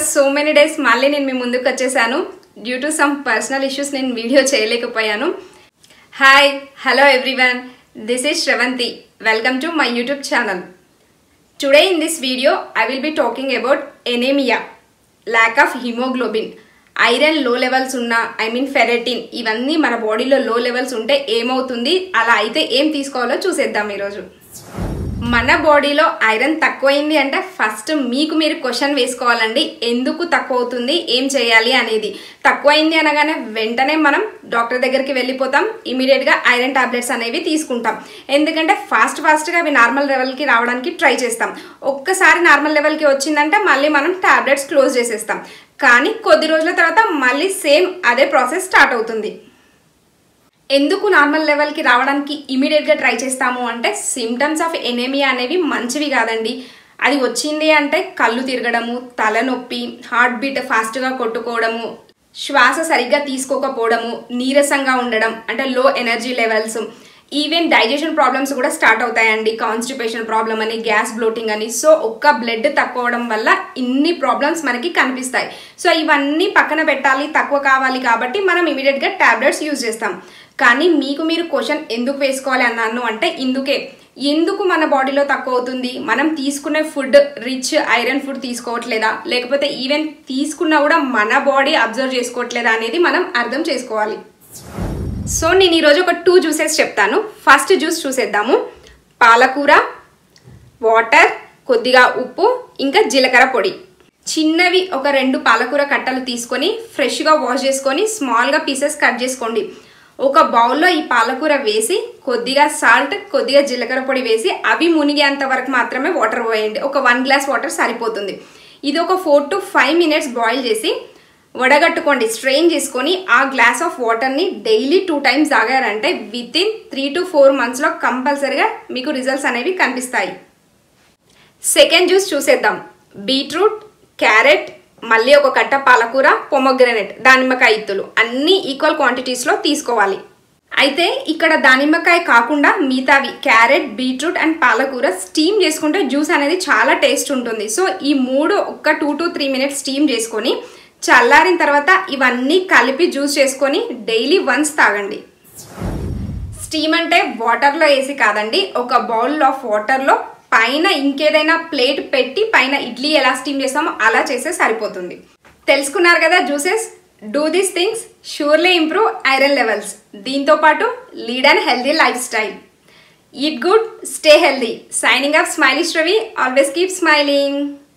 so many days మళ్ళీ నేను మీ ముందుకు వచ్చేసాను due to some personal issues నేను వీడియో చేయలేకపోయాను hi hello everyone this is Sravanthi welcome to my YouTube channel today in this video I will be talking about anaemia lack of haemoglobin iron low levels ఉన్న I mean ferritin ఇవన్నీ మన బాడీలో లో levels ఉంటే ఏమవుతుంది అలా అయితే ఏం తీసుకోవాలో చూసేద్దాం ఈరోజు మన బాడీలో ఐరన్ తక్కువైంది అంటే ఫస్ట్ మీకు మీరు క్వశ్చన్ వేసుకోవాలండి ఎందుకు తక్కువ అవుతుంది ఏం చేయాలి అనేది తక్కువైంది అనగానే వెంటనే మనం డాక్టర్ దగ్గరికి వెళ్ళిపోతాం ఇమీడియట్గా ఐరన్ టాబ్లెట్స్ అనేవి తీసుకుంటాం ఎందుకంటే ఫాస్ట్ ఫాస్ట్గా అవి నార్మల్ లెవెల్కి రావడానికి ట్రై చేస్తాం ఒక్కసారి నార్మల్ లెవెల్కి వచ్చిందంటే మళ్ళీ మనం టాబ్లెట్స్ క్లోజ్ చేసేస్తాం కానీ కొద్ది రోజుల తర్వాత మళ్ళీ సేమ్ అదే ప్రాసెస్ స్టార్ట్ అవుతుంది ఎందుకు నార్మల్ లెవెల్కి రావడానికి ఇమీడియట్గా ట్రై చేస్తాము అంటే సిమ్టమ్స్ ఆఫ్ ఎనేమియా అనేవి మంచివి కాదండి అది వచ్చింది అంటే కళ్ళు తిరగడము తలనొప్పి హార్ట్ బీట్ ఫాస్ట్గా కొట్టుకోవడము శ్వాస సరిగ్గా తీసుకోకపోవడము నీరసంగా ఉండడం అంటే low energy levels even digestion problems కూడా స్టార్ట్ అవుతాయండి కాన్స్టిపేషన్ ప్రాబ్లం అని గ్యాస్ బ్లోటింగ్ అని సో ఒక్క బ్లడ్ తక్కువ అవడం వల్ల ఇన్ని ప్రాబ్లమ్స్ మనకి కనిపిస్తాయి సో ఇవన్నీ పక్కన పెట్టాలి తక్కువ కావాలి కాబట్టి మనం ఇమీడియట్గా టాబ్లెట్స్ యూజ్ చేస్తాం కానీ మీకు మీరు క్వశ్చన్ ఎందుకు వేసుకోవాలి అన్నాను అంటే ఇందుకే ఎందుకు మన బాడీలో తక్కువ అవుతుంది మనం తీసుకునే ఫుడ్ రిచ్ ఐరన్ ఫుడ్ తీసుకోవట్లేదా లేకపోతే ఈవెన్ తీసుకున్నా కూడా మన బాడీ అబ్జర్వ్ చేసుకోవట్లేదా అనేది మనం అర్థం చేసుకోవాలి సో నేను ఈరోజు ఒక టూ జ్యూసెస్ చెప్తాను ఫస్ట్ జ్యూస్ చూసేద్దాము పాలకూర వాటర్ కొద్దిగా ఉప్పు ఇంకా జీలకర్ర పొడి చిన్నవి ఒక రెండు పాలకూర కట్టలు తీసుకొని ఫ్రెష్గా వాష్ చేసుకొని స్మాల్గా పీసెస్ కట్ చేసుకోండి ఒక బౌల్లో ఈ పాలకూర వేసి కొద్దిగా సాల్ట్ కొద్దిగా జీలకర్ర పొడి వేసి అవి మునిగేంత వరకు మాత్రమే వాటర్ పోయండి ఒక వన్ గ్లాస్ వాటర్ సరిపోతుంది ఇది ఒక four to five minutes boil చేసి వడగట్టుకోండి స్ట్రెయిన్ చేసుకొని ఆ గ్లాస్ ఆఫ్ వాటర్ని డైలీ టూ టైమ్స్ తాగారంటే with in three to four మంత్స్లో కంపల్సరిగా మీకు రిజల్ట్స్ అనేవి కనిపిస్తాయి సెకండ్ జ్యూస్ చూసేద్దాం బీట్రూట్ క్యారెట్ మళ్ళీ ఒక కట్ట పాలకూర పొమగ్రనేట్ దానిమ్మకాయ ఇత్తులు అన్నీ ఈక్వల్ క్వాంటిటీస్లో తీసుకోవాలి అయితే ఇక్కడ దానిమ్మకాయ కాకుండా మిగతావి క్యారెట్ బీట్రూట్ అండ్ పాలకూర స్టీమ్ చేసుకుంటే జ్యూస్ అనేది చాలా టేస్ట్ ఉంటుంది సో ఈ మూడు ఒక్క two to three minutes steam చేసుకొని చల్లారిన తర్వాత ఇవన్నీ కలిపి జ్యూస్ చేసుకొని డైలీ వన్స్ తాగండి స్టీమ్ అంటే వాటర్లో వేసి కాదండి ఒక బౌల్ ఆఫ్ వాటర్లో పైన ఇంకేదైనా ప్లేట్ పెట్టి పైన ఇడ్లీ ఎలా స్టీమ్ చేస్తామో అలా చేస్తే సరిపోతుంది తెలుసుకున్నారు కదా juices do these things surely improve iron levels దీంతో పాటు lead and healthy lifestyle eat good stay healthy signing off smilish Ravi always keep smiling